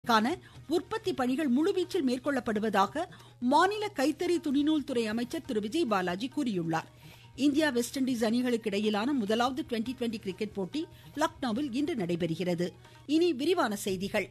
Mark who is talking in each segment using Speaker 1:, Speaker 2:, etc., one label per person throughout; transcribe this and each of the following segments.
Speaker 1: இதற்கான உற்பத்தி பணிகள் முழுவீச்சில் மேற்கொள்ளப்படுவதாக மாநில கைத்தறி துணிநூல் துறை அமைச்சர் திரு விஜய் பாலாஜி கூறியுள்ளார் இந்தியா வெஸ்ட் இண்டீஸ் அணிகளுக்கு இடையிலான முதலாவது டுவெண்டி டுவெண்டி கிரிக்கெட் போட்டி லக்னோவில் இன்று நடைபெறுகிறது இனி விரிவான செய்திகள்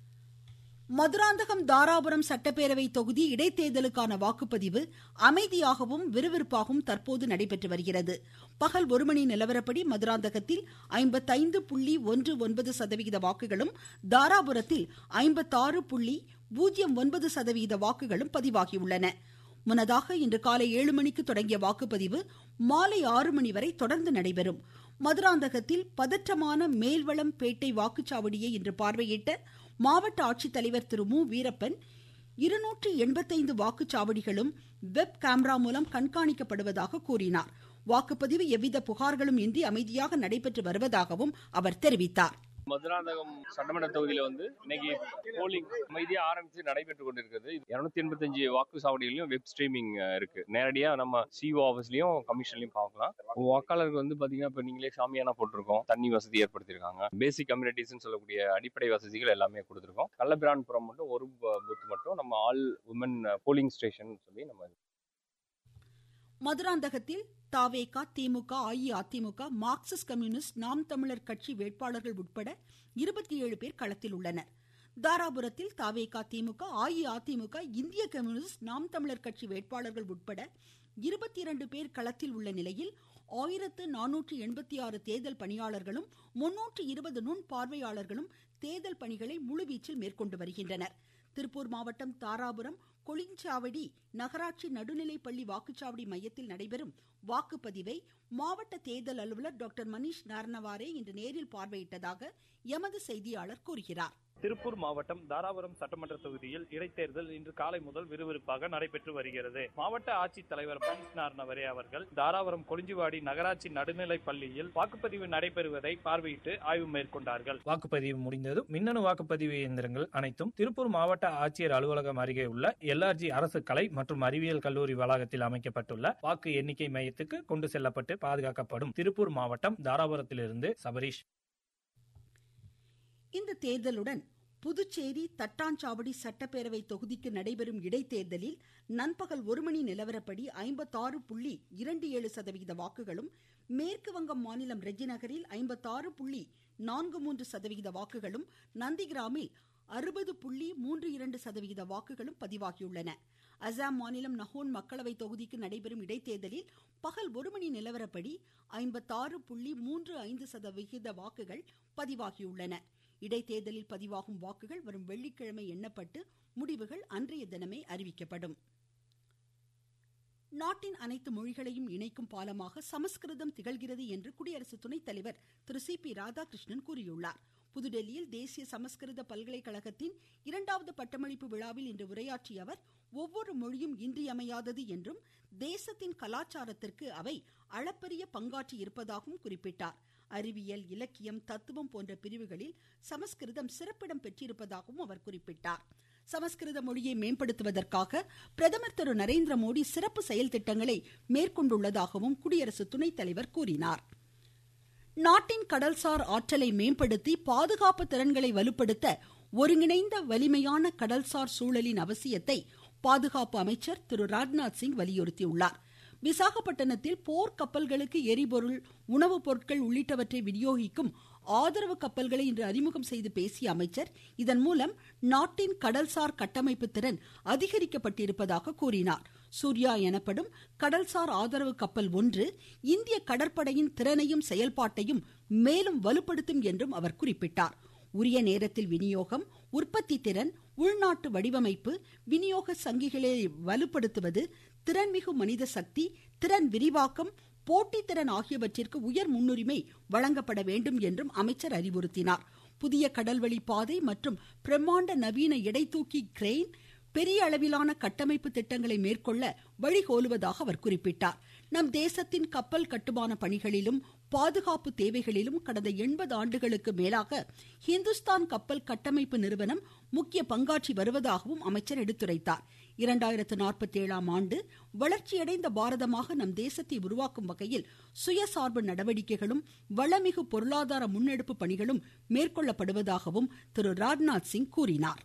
Speaker 1: மதுராந்தகம் தாராபுரம் சட்டப்பேரவை தொகுதி இடைத்தேர்தலுக்கான வாக்குப்பதிவு அமைதியாகவும் விறுவிறுப்பாகவும் தற்போது நடைபெற்று வருகிறது பகல் ஒரு மணி நிலவரப்படி மதுராந்தகத்தில் ஐம்பத்தைந்து புள்ளி ஒன்று ஒன்பது சதவிகித வாக்குகளும் தாராபுரத்தில் ஐம்பத்தாறு புள்ளி பூஜ்ஜியம் ஒன்பது சதவிகித வாக்குகளும் பதிவாகியுள்ளன முன்னதாக இன்று காலை ஏழு மணிக்கு தொடங்கிய வாக்குப்பதிவு மாலை ஆறு மணி வரை தொடர்ந்து நடைபெறும் மதுராந்தகத்தில் பதற்றமான மேல்வளம் பேட்டை வாக்குச்சாவடியை இன்று பார்வையிட்ட மாவட்ட ஆட்சித்தலைவர் திரு மு வீரப்பன் இருநூற்றி எண்பத்தைந்து வாக்குச்சாவடிகளும் வெப் கேமரா மூலம் கண்காணிக்கப்படுவதாக கூறினார் வாக்குப்பதிவு எவ்வித புகார்களும் இன்றி அமைதியாக நடைபெற்று வருவதாகவும் அவர் தெரிவித்தார்
Speaker 2: மதுராந்தகம் சட்டமன்ற தொகுதியில வந்து இன்னைக்கு போலிங் அமைதியா ஆரம்பிச்சு நடைபெற்று கொண்டிருக்கிறது இருநூத்தி எண்பத்தஞ்சு வாக்கு சாவடிகளையும் வெப் ஸ்ட்ரீமிங் இருக்கு நேரடியா நம்ம சிஓ ஆஃபீஸ்லயும் கமிஷன்லயும் பார்க்கலாம் வாக்காளருக்கு வந்து பாத்தீங்கன்னா இப்ப நீங்களே சாமியானா போட்டிருக்கோம் தண்ணி வசதி ஏற்படுத்தியிருக்காங்க பேசிக் கம்யூனிட்டிஸ்னு சொல்லக்கூடிய அடிப்படை வசதிகள் எல்லாமே கொடுத்துருக்கோம் கள்ளபிரான்புரம் மட்டும் ஒரு பூத் மட்டும் நம்ம ஆல் உமன் போலிங் ஸ்டேஷன் சொல்லி நம்ம
Speaker 1: மதுராந்தகத்தில் தாவேகா திமுக அஇஅதிமுக மார்க்சிஸ்ட் கம்யூனிஸ்ட் நாம் தமிழர் கட்சி வேட்பாளர்கள் உட்பட இருபத்தி ஏழு பேர் களத்தில் உள்ளனர் தாராபுரத்தில் தாவேகா திமுக அஇஅதிமுக இந்திய கம்யூனிஸ்ட் நாம் தமிழர் கட்சி வேட்பாளர்கள் உட்பட இருபத்தி இரண்டு பேர் களத்தில் உள்ள நிலையில் ஆயிரத்து நானூற்று எண்பத்தி ஆறு தேர்தல் பணியாளர்களும் முன்னூற்று இருபது நுண் பார்வையாளர்களும் தேர்தல் பணிகளை முழுவீச்சில் மேற்கொண்டு வருகின்றனர் திருப்பூர் மாவட்டம் தாராபுரம் கொளிஞ்சாவடி நகராட்சி நடுநிலைப்பள்ளி வாக்குச்சாவடி மையத்தில் நடைபெறும் வாக்குப்பதிவை மாவட்ட தேர்தல் அலுவலர் டாக்டர் மணிஷ் நாரணவாரே இன்று நேரில் பார்வையிட்டதாக எமது செய்தியாளர் கூறுகிறார்
Speaker 3: திருப்பூர் மாவட்டம் தாராபுரம் சட்டமன்ற தொகுதியில் இடைத்தேர்தல் இன்று காலை முதல் விறுவிறுப்பாக நடைபெற்று வருகிறது மாவட்ட ஆட்சித்தலைவர் மணிஷ் நார்னவரே அவர்கள் தாராபுரம் கொளிஞ்சிவாடி நகராட்சி நடுநிலைப் பள்ளியில் வாக்குப்பதிவு நடைபெறுவதை பார்வையிட்டு ஆய்வு மேற்கொண்டார்கள்
Speaker 4: வாக்குப்பதிவு முடிந்ததும் மின்னணு வாக்குப்பதிவு இயந்திரங்கள் அனைத்தும் திருப்பூர் மாவட்ட ஆட்சியர் அலுவலகம் அருகே உள்ள எல்ஆர்ஜி அரசு கலை மற்றும் அறிவியல் கல்லூரி வளாகத்தில் அமைக்கப்பட்டுள்ள வாக்கு எண்ணிக்கை மையத்துக்கு கொண்டு செல்லப்பட்டு பாதுகாக்கப்படும் திருப்பூர் மாவட்டம் தாராபுரத்திலிருந்து சபரீஷ்
Speaker 1: இந்த தேர்தலுடன் புதுச்சேரி தட்டாஞ்சாவடி சட்டப்பேரவை தொகுதிக்கு நடைபெறும் இடைத்தேர்தலில் நண்பகல் ஒரு மணி நிலவரப்படி ஐம்பத்தாறு புள்ளி இரண்டு ஏழு சதவிகித வாக்குகளும் மேற்கு வங்கம் மாநிலம் ரெஜிநகரில் ஐம்பத்தாறு புள்ளி நான்கு மூன்று சதவிகித வாக்குகளும் நந்திகிராமில் அறுபது புள்ளி மூன்று இரண்டு சதவிகித வாக்குகளும் பதிவாகியுள்ளன அசாம் மாநிலம் நஹோன் மக்களவை தொகுதிக்கு நடைபெறும் இடைத்தேர்தலில் பகல் ஒரு மணி நிலவரப்படி ஐம்பத்தாறு புள்ளி மூன்று ஐந்து சதவிகித வாக்குகள் பதிவாகியுள்ளன இடைத்தேர்தலில் பதிவாகும் வாக்குகள் வரும் வெள்ளிக்கிழமை எண்ணப்பட்டு முடிவுகள் அன்றைய தினமே அறிவிக்கப்படும் நாட்டின் அனைத்து மொழிகளையும் இணைக்கும் பாலமாக சமஸ்கிருதம் திகழ்கிறது என்று குடியரசு துணைத் தலைவர் திரு சி பி ராதாகிருஷ்ணன் கூறியுள்ளார் புதுடெல்லியில் தேசிய சமஸ்கிருத பல்கலைக்கழகத்தின் இரண்டாவது பட்டமளிப்பு விழாவில் இன்று உரையாற்றிய அவர் ஒவ்வொரு மொழியும் இன்றியமையாதது என்றும் தேசத்தின் கலாச்சாரத்திற்கு அவை அளப்பரிய பங்காற்றி இருப்பதாகவும் குறிப்பிட்டார் அறிவியல் இலக்கியம் தத்துவம் போன்ற பிரிவுகளில் சமஸ்கிருதம் சிறப்பிடம் பெற்றிருப்பதாகவும் அவர் குறிப்பிட்டார் சமஸ்கிருத மொழியை மேம்படுத்துவதற்காக பிரதமர் திரு நரேந்திர மோடி சிறப்பு செயல் திட்டங்களை மேற்கொண்டுள்ளதாகவும் குடியரசு துணைத் தலைவர் கூறினார் நாட்டின் கடல்சார் ஆற்றலை மேம்படுத்தி பாதுகாப்பு திறன்களை வலுப்படுத்த ஒருங்கிணைந்த வலிமையான கடல்சார் சூழலின் அவசியத்தை பாதுகாப்பு அமைச்சர் திரு ராஜ்நாத் சிங் வலியுறுத்தியுள்ளார் விசாகப்பட்டினத்தில் போர் கப்பல்களுக்கு எரிபொருள் உணவுப் பொருட்கள் உள்ளிட்டவற்றை விநியோகிக்கும் ஆதரவு கப்பல்களை இன்று அறிமுகம் செய்து பேசிய அமைச்சர் இதன் மூலம் நாட்டின் கடல்சார் கட்டமைப்பு திறன் அதிகரிக்கப்பட்டிருப்பதாக கூறினார் சூர்யா எனப்படும் கடல்சார் ஆதரவு கப்பல் ஒன்று இந்திய கடற்படையின் திறனையும் செயல்பாட்டையும் மேலும் வலுப்படுத்தும் என்றும் அவர் குறிப்பிட்டார் உரிய நேரத்தில் விநியோகம் உற்பத்தி திறன் உள்நாட்டு வடிவமைப்பு விநியோக சங்கிகளை வலுப்படுத்துவது திறன்மிகு மனித சக்தி திறன் விரிவாக்கம் போட்டித்திறன் ஆகியவற்றிற்கு உயர் முன்னுரிமை வழங்கப்பட வேண்டும் என்றும் அமைச்சர் அறிவுறுத்தினார் புதிய கடல்வழி பாதை மற்றும் பிரம்மாண்ட நவீன எடைதூக்கி கிரெயின் பெரிய அளவிலான கட்டமைப்பு திட்டங்களை மேற்கொள்ள வழிகோலுவதாக அவர் குறிப்பிட்டார் நம் தேசத்தின் கப்பல் கட்டுமான பணிகளிலும் பாதுகாப்பு தேவைகளிலும் கடந்த எண்பது ஆண்டுகளுக்கு மேலாக ஹிந்துஸ்தான் கப்பல் கட்டமைப்பு நிறுவனம் முக்கிய பங்காற்றி வருவதாகவும் அமைச்சர் எடுத்துரைத்தார் இரண்டாயிரத்து நாற்பத்தி ஏழாம் ஆண்டு வளர்ச்சியடைந்த பாரதமாக நம் தேசத்தை உருவாக்கும் வகையில் சுயசார்பு நடவடிக்கைகளும் வளமிகு பொருளாதார முன்னெடுப்பு பணிகளும் மேற்கொள்ளப்படுவதாகவும் திரு ராஜ்நாத் சிங் கூறினார்